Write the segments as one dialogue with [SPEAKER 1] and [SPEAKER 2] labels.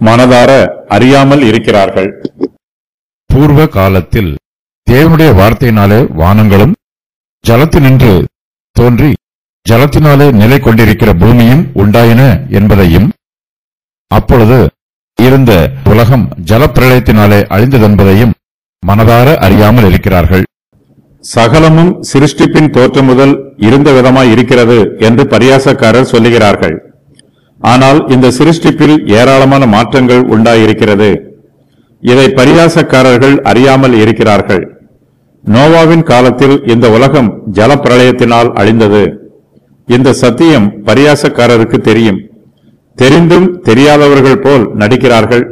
[SPEAKER 1] மனதார அறியாமல் இருக்கிறார்கள்
[SPEAKER 2] பூர்வ காலத்தில் தேவனுடைய வார்த்தையினாலே வானங்களும் ஜலத்தினின்று தோன்றி ஜலத்தினாலே நிலை கொண்டிருக்கிற பூமியும் உண்டாயின என்பதையும் அப்பொழுது இருந்த உலகம் ஜலப்பிரளயத்தினாலே அழிந்ததென்பதையும் மனதார அறியாமல் இருக்கிறார்கள்
[SPEAKER 1] சகலமும் சிருஷ்டிப்பின் தோற்றம் முதல் இருந்த விதமாய் இருக்கிறது என்று பரியாசக்காரர் சொல்லுகிறார்கள் ஆனால் இந்த சிருஷ்டிப்பில் ஏராளமான மாற்றங்கள் உண்டாயிருக்கிறது இதை பரியாசக்காரர்கள் அறியாமல் இருக்கிறார்கள் நோவாவின் காலத்தில் இந்த உலகம் ஜலப்பிரளயத்தினால் அழிந்தது இந்த சத்தியம் பரியாசக்காரருக்கு தெரியும் தெரிந்தும் தெரியாதவர்கள் போல் நடிக்கிறார்கள்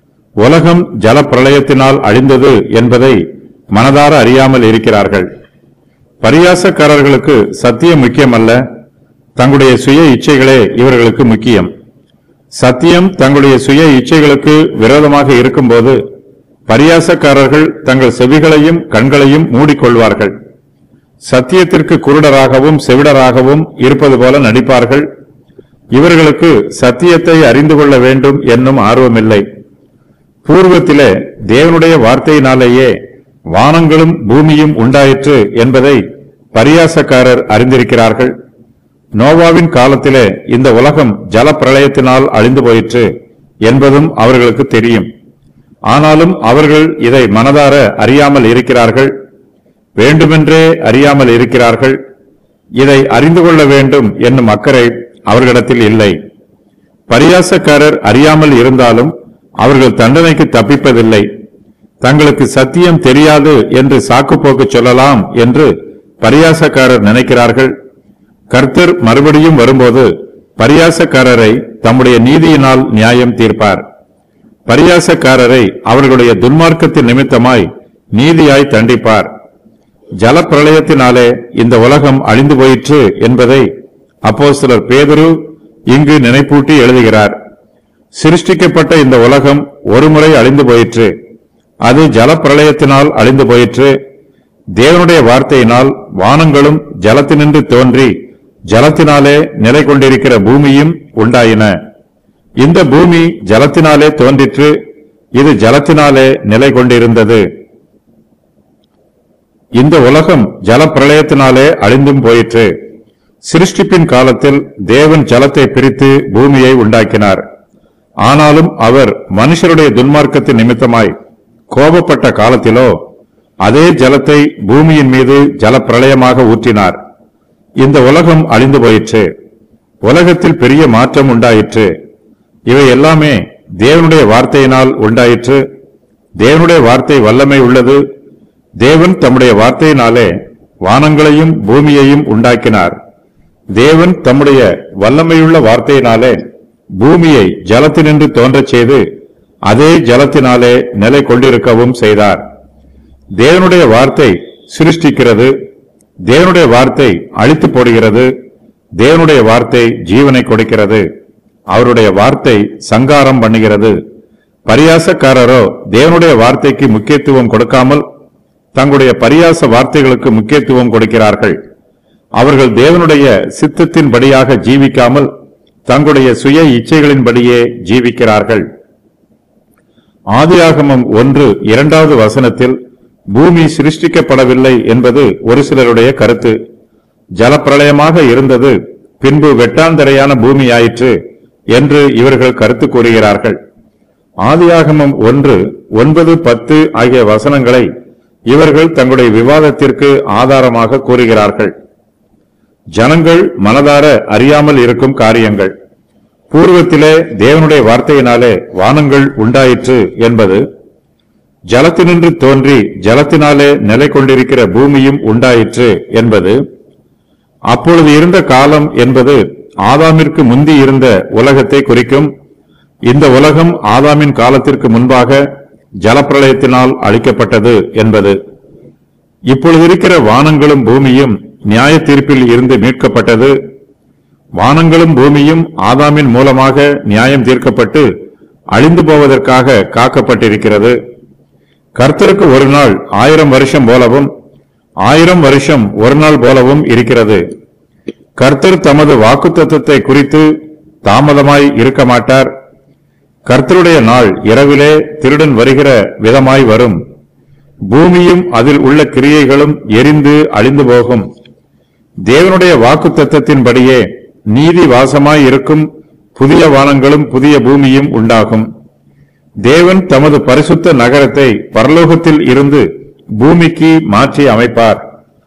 [SPEAKER 1] உலகம் ஜலப்பிரளயத்தினால் அழிந்தது என்பதை மனதார அறியாமல் இருக்கிறார்கள் பரியாசக்காரர்களுக்கு சத்தியம் முக்கியமல்ல தங்களுடைய சுய இச்சைகளே இவர்களுக்கு முக்கியம் சத்தியம் தங்களுடைய சுய இச்சைகளுக்கு விரோதமாக இருக்கும்போது பரியாசக்காரர்கள் தங்கள் செவிகளையும் கண்களையும் மூடிக்கொள்வார்கள் சத்தியத்திற்கு குருடராகவும் செவிடராகவும் இருப்பது போல நடிப்பார்கள் இவர்களுக்கு சத்தியத்தை அறிந்து கொள்ள வேண்டும் என்னும் ஆர்வமில்லை பூர்வத்திலே தேவனுடைய வார்த்தையினாலேயே வானங்களும் பூமியும் உண்டாயிற்று என்பதை பரியாசக்காரர் அறிந்திருக்கிறார்கள் நோவாவின் காலத்திலே இந்த உலகம் ஜலப்பிரளயத்தினால் அழிந்து போயிற்று என்பதும் அவர்களுக்கு தெரியும் ஆனாலும் அவர்கள் இதை மனதார அறியாமல் இருக்கிறார்கள் வேண்டுமென்றே அறியாமல் இருக்கிறார்கள் இதை அறிந்து கொள்ள வேண்டும் என்னும் அக்கறை அவர்களிடத்தில் இல்லை பரியாசக்காரர் அறியாமல் இருந்தாலும் அவர்கள் தண்டனைக்கு தப்பிப்பதில்லை தங்களுக்கு சத்தியம் தெரியாது என்று சாக்குப்போக்கு சொல்லலாம் என்று பரியாசக்காரர் நினைக்கிறார்கள் கர்த்தர் மறுபடியும் வரும்போது பரியாசக்காரரை தம்முடைய நீதியினால் நியாயம் தீர்ப்பார் பரியாசக்காரரை அவர்களுடைய துன்மார்க்கத்தின் நிமித்தமாய் நீதியாய் தண்டிப்பார் ஜலப்பிரளயத்தினாலே இந்த உலகம் அழிந்து போயிற்று என்பதை அப்போஸ்தலர் பேதுரு இங்கு நினைப்பூட்டி எழுதுகிறார் சிருஷ்டிக்கப்பட்ட இந்த உலகம் ஒருமுறை அழிந்து போயிற்று அது ஜலப்பிரளயத்தினால் அழிந்து போயிற்று தேவனுடைய வார்த்தையினால் வானங்களும் ஜலத்தினின்று தோன்றி ஜலத்தினாலே நிலை கொண்டிருக்கிற பூமியும் உண்டாயின இந்த பூமி ஜலத்தினாலே தோன்றிற்று இது ஜலத்தினாலே நிலை கொண்டிருந்தது இந்த உலகம் ஜலப்பிரளயத்தினாலே அழிந்தும் போயிற்று சிருஷ்டிப்பின் காலத்தில் தேவன் ஜலத்தை பிரித்து பூமியை உண்டாக்கினார் ஆனாலும் அவர் மனுஷருடைய துன்மார்க்கத்தின் நிமித்தமாய் கோபப்பட்ட காலத்திலோ அதே ஜலத்தை பூமியின் மீது ஜலப்பிரளயமாக ஊற்றினார் இந்த உலகம் அழிந்து போயிற்று உலகத்தில் பெரிய மாற்றம் உண்டாயிற்று இவை எல்லாமே தேவனுடைய வார்த்தையினால் உண்டாயிற்று தேவனுடைய வார்த்தை வல்லமை உள்ளது தேவன் தம்முடைய வார்த்தையினாலே வானங்களையும் பூமியையும் உண்டாக்கினார் தேவன் தம்முடைய வல்லமையுள்ள வார்த்தையினாலே பூமியை ஜலத்தினின்று தோன்றச் செய்து அதே ஜலத்தினாலே நிலை கொண்டிருக்கவும் செய்தார் தேவனுடைய வார்த்தை சிருஷ்டிக்கிறது தேவனுடைய வார்த்தை அழித்து போடுகிறது தேவனுடைய வார்த்தை ஜீவனை கொடுக்கிறது அவருடைய வார்த்தை சங்காரம் பண்ணுகிறது பரியாசக்காரரோ தேவனுடைய வார்த்தைக்கு முக்கியத்துவம் கொடுக்காமல் தங்களுடைய பரியாச வார்த்தைகளுக்கு முக்கியத்துவம் கொடுக்கிறார்கள் அவர்கள் தேவனுடைய சித்தத்தின்படியாக ஜீவிக்காமல் தங்களுடைய சுய இச்சைகளின்படியே ஜீவிக்கிறார்கள் ஆதியாகமம் ஒன்று இரண்டாவது வசனத்தில் பூமி சிருஷ்டிக்கப்படவில்லை என்பது ஒரு சிலருடைய கருத்து ஜலப்பிரளயமாக இருந்தது பின்பு வெட்டாந்தரையான பூமியாயிற்று என்று இவர்கள் கருத்து கூறுகிறார்கள் ஆதியாகமம் ஒன்று ஒன்பது பத்து ஆகிய வசனங்களை இவர்கள் தங்களுடைய விவாதத்திற்கு ஆதாரமாக கூறுகிறார்கள் ஜனங்கள் மனதார அறியாமல் இருக்கும் காரியங்கள் பூர்வத்திலே தேவனுடைய வார்த்தையினாலே வானங்கள் உண்டாயிற்று என்பது ஜலத்தினின்று தோன்றி ஜலத்தினாலே நிலை கொண்டிருக்கிற பூமியும் உண்டாயிற்று என்பது அப்பொழுது இருந்த காலம் என்பது ஆதாமிற்கு முந்தி இருந்த உலகத்தை குறிக்கும் இந்த உலகம் ஆதாமின் காலத்திற்கு முன்பாக ஜலப்பிரளயத்தினால் அழிக்கப்பட்டது என்பது இப்பொழுது இருக்கிற வானங்களும் பூமியும் நியாய தீர்ப்பில் இருந்து மீட்கப்பட்டது வானங்களும் பூமியும் ஆதாமின் மூலமாக நியாயம் தீர்க்கப்பட்டு அழிந்து போவதற்காக காக்கப்பட்டிருக்கிறது கர்த்தருக்கு ஒரு நாள் ஆயிரம் வருஷம் போலவும் ஆயிரம் வருஷம் ஒரு நாள் போலவும் இருக்கிறது கர்த்தர் தமது வாக்குத்தத்தத்தை குறித்து தாமதமாய் இருக்க மாட்டார் கர்த்தருடைய நாள் இரவிலே திருடன் வருகிற விதமாய் வரும் பூமியும் அதில் உள்ள கிரியைகளும் எரிந்து அழிந்து போகும் தேவனுடைய வாக்கு தத்தத்தின்படியே நீதி வாசமாய் இருக்கும் புதிய வானங்களும் புதிய பூமியும் உண்டாகும் தேவன் தமது பரிசுத்த நகரத்தை பரலோகத்தில் இருந்து பூமிக்கு மாற்றி அமைப்பார்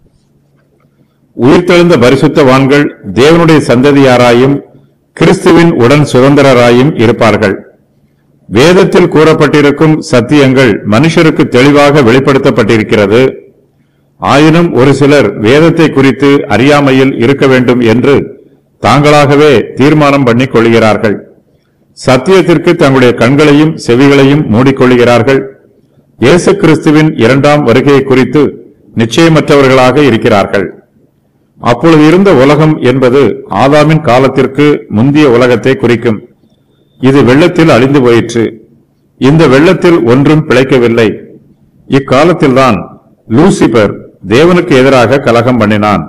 [SPEAKER 1] உயிர்த்தெழுந்த பரிசுத்தவான்கள் தேவனுடைய சந்ததியாராயும் கிறிஸ்துவின் உடன் சுதந்திரராயும் இருப்பார்கள் வேதத்தில் கூறப்பட்டிருக்கும் சத்தியங்கள் மனுஷருக்கு தெளிவாக வெளிப்படுத்தப்பட்டிருக்கிறது ஆயினும் ஒரு சிலர் வேதத்தை குறித்து அறியாமையில் இருக்க வேண்டும் என்று தாங்களாகவே தீர்மானம் பண்ணிக் கொள்கிறார்கள் சத்தியத்திற்கு தங்களுடைய கண்களையும் செவிகளையும் மூடிக்கொள்கிறார்கள் இயேசு கிறிஸ்துவின் இரண்டாம் வருகையை குறித்து நிச்சயமற்றவர்களாக இருக்கிறார்கள் அப்பொழுது இருந்த உலகம் என்பது ஆதாமின் காலத்திற்கு முந்திய உலகத்தை குறிக்கும் இது வெள்ளத்தில் அழிந்து போயிற்று இந்த வெள்ளத்தில் ஒன்றும் பிழைக்கவில்லை இக்காலத்தில்தான் லூசிபர் தேவனுக்கு எதிராக கலகம் பண்ணினான்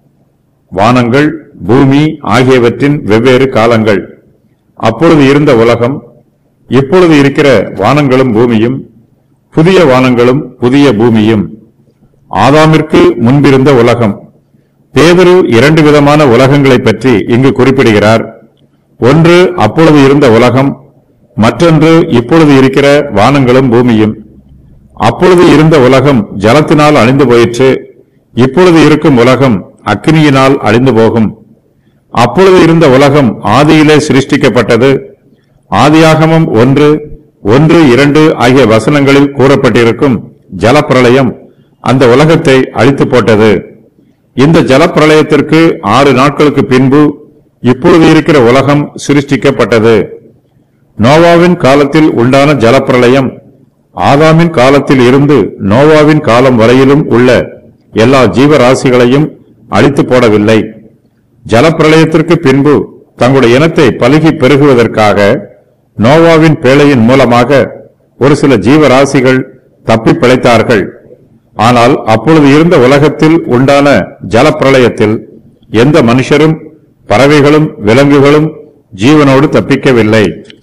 [SPEAKER 1] வானங்கள் பூமி ஆகியவற்றின் வெவ்வேறு காலங்கள் அப்பொழுது இருந்த உலகம் இப்பொழுது இருக்கிற வானங்களும் பூமியும் புதிய வானங்களும் புதிய பூமியும் ஆதாமிற்கு முன்பிருந்த உலகம் பேதுரு இரண்டு விதமான உலகங்களை பற்றி இங்கு குறிப்பிடுகிறார் ஒன்று அப்பொழுது இருந்த உலகம் மற்றொன்று இப்பொழுது இருக்கிற வானங்களும் பூமியும் அப்பொழுது இருந்த உலகம் ஜலத்தினால் அழிந்து போயிற்று இப்பொழுது இருக்கும் உலகம் அக்கினியினால் அழிந்து போகும் அப்பொழுது இருந்த உலகம் ஆதியிலே சிருஷ்டிக்கப்பட்டது ஆதியாகமம் ஒன்று ஒன்று இரண்டு ஆகிய வசனங்களில் கூறப்பட்டிருக்கும் ஜலப்பிரளயம் அந்த உலகத்தை அழித்து போட்டது இந்த ஜலப்பிரளயத்திற்கு ஆறு நாட்களுக்கு பின்பு இப்பொழுது இருக்கிற உலகம் சிருஷ்டிக்கப்பட்டது நோவாவின் காலத்தில் உண்டான ஜலப்பிரளயம் ஆதாமின் காலத்தில் இருந்து நோவாவின் காலம் வரையிலும் உள்ள எல்லா ஜீவராசிகளையும் அழித்து போடவில்லை ஜலப்பிரளயத்திற்கு பின்பு தங்களுடைய இனத்தை பலுகி பெருகுவதற்காக நோவாவின் பேழையின் மூலமாக ஒரு சில ஜீவராசிகள் தப்பி பிழைத்தார்கள் ஆனால் அப்பொழுது இருந்த உலகத்தில் உண்டான ஜலப்பிரளயத்தில் எந்த மனுஷரும் பறவைகளும் விலங்குகளும் ஜீவனோடு தப்பிக்கவில்லை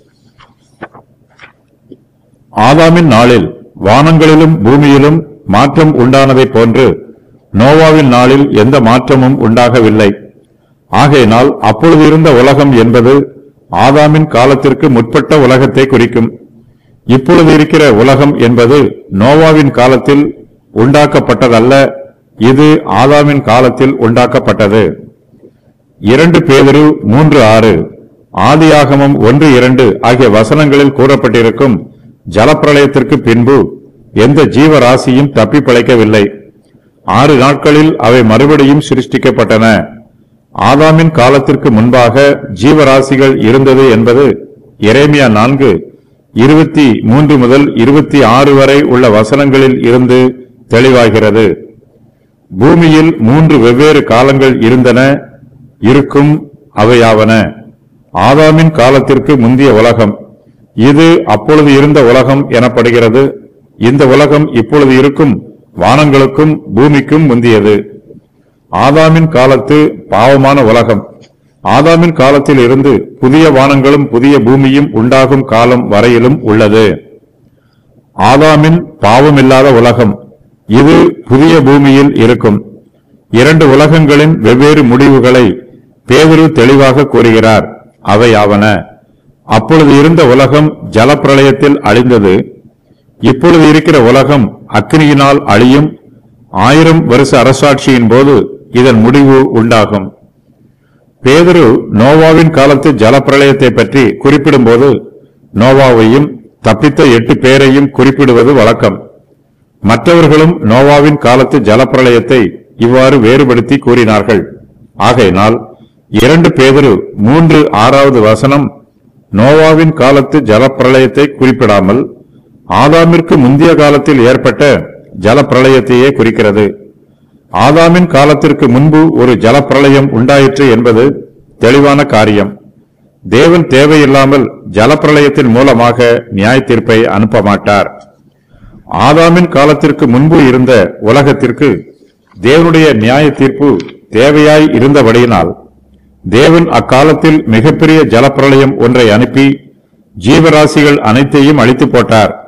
[SPEAKER 1] ஆதாமின் நாளில் வானங்களிலும் பூமியிலும் மாற்றம் உண்டானதைப் போன்று நோவாவின் நாளில் எந்த மாற்றமும் உண்டாகவில்லை ஆகையினால் அப்பொழுது இருந்த உலகம் என்பது ஆதாமின் காலத்திற்கு முற்பட்ட உலகத்தை குறிக்கும் இப்பொழுது இருக்கிற உலகம் என்பது நோவாவின் காலத்தில் உண்டாக்கப்பட்டதல்ல இது ஆதாமின் காலத்தில் உண்டாக்கப்பட்டது இரண்டு பேதரு மூன்று ஆறு ஆதியாகமம் ஒன்று இரண்டு ஆகிய வசனங்களில் கூறப்பட்டிருக்கும் ஜலப்பிரளயத்திற்கு பின்பு எந்த ஜீவராசியும் தப்பி பிழைக்கவில்லை ஆறு நாட்களில் அவை மறுபடியும் சிருஷ்டிக்கப்பட்டன ஆதாமின் காலத்திற்கு முன்பாக ஜீவராசிகள் இருந்தது என்பது எரேமியா நான்கு இருபத்தி மூன்று முதல் இருபத்தி ஆறு வரை உள்ள வசனங்களில் இருந்து தெளிவாகிறது பூமியில் மூன்று வெவ்வேறு காலங்கள் இருந்தன இருக்கும் அவையாவன ஆதாமின் காலத்திற்கு முந்திய உலகம் இது அப்பொழுது இருந்த உலகம் எனப்படுகிறது இந்த உலகம் இப்பொழுது இருக்கும் வானங்களுக்கும் பூமிக்கும் முந்தியது ஆதாமின் காலத்து பாவமான உலகம் ஆதாமின் காலத்தில் இருந்து புதிய வானங்களும் புதிய பூமியும் உண்டாகும் காலம் வரையிலும் உள்ளது ஆதாமின் பாவமில்லாத உலகம் இது புதிய பூமியில் இருக்கும் இரண்டு உலகங்களின் வெவ்வேறு முடிவுகளை பேதுரு தெளிவாக கூறுகிறார் அவையாவன அப்பொழுது இருந்த உலகம் ஜலப்பிரளயத்தில் அழிந்தது இப்பொழுது இருக்கிற உலகம் அக்னியினால் அழியும் ஆயிரம் வருஷ அரசாட்சியின் போது இதன் முடிவு உண்டாகும் பேதுரு நோவாவின் காலத்து ஜலப்பிரளயத்தை பற்றி குறிப்பிடும்போது நோவாவையும் தப்பித்த எட்டு பேரையும் குறிப்பிடுவது வழக்கம் மற்றவர்களும் நோவாவின் காலத்து ஜலப்பிரளயத்தை இவ்வாறு வேறுபடுத்தி கூறினார்கள் ஆகையினால் இரண்டு பேதுரு மூன்று ஆறாவது வசனம் நோவாவின் காலத்து ஜலப்பிரளயத்தை குறிப்பிடாமல் ஆதாமிற்கு முந்தைய காலத்தில் ஏற்பட்ட ஜலப்பிரளயத்தையே குறிக்கிறது ஆதாமின் காலத்திற்கு முன்பு ஒரு ஜலப்பிரளயம் உண்டாயிற்று என்பது தெளிவான காரியம் தேவன் தேவையில்லாமல் ஜலப்பிரளயத்தின் மூலமாக நியாய தீர்ப்பை அனுப்ப மாட்டார் ஆதாமின் காலத்திற்கு முன்பு இருந்த உலகத்திற்கு தேவனுடைய நியாய தீர்ப்பு தேவையாய் இருந்தபடியினால் தேவன் அக்காலத்தில் மிகப்பெரிய ஜலப்பிரளயம் ஒன்றை அனுப்பி ஜீவராசிகள் அனைத்தையும் அழித்து போட்டார்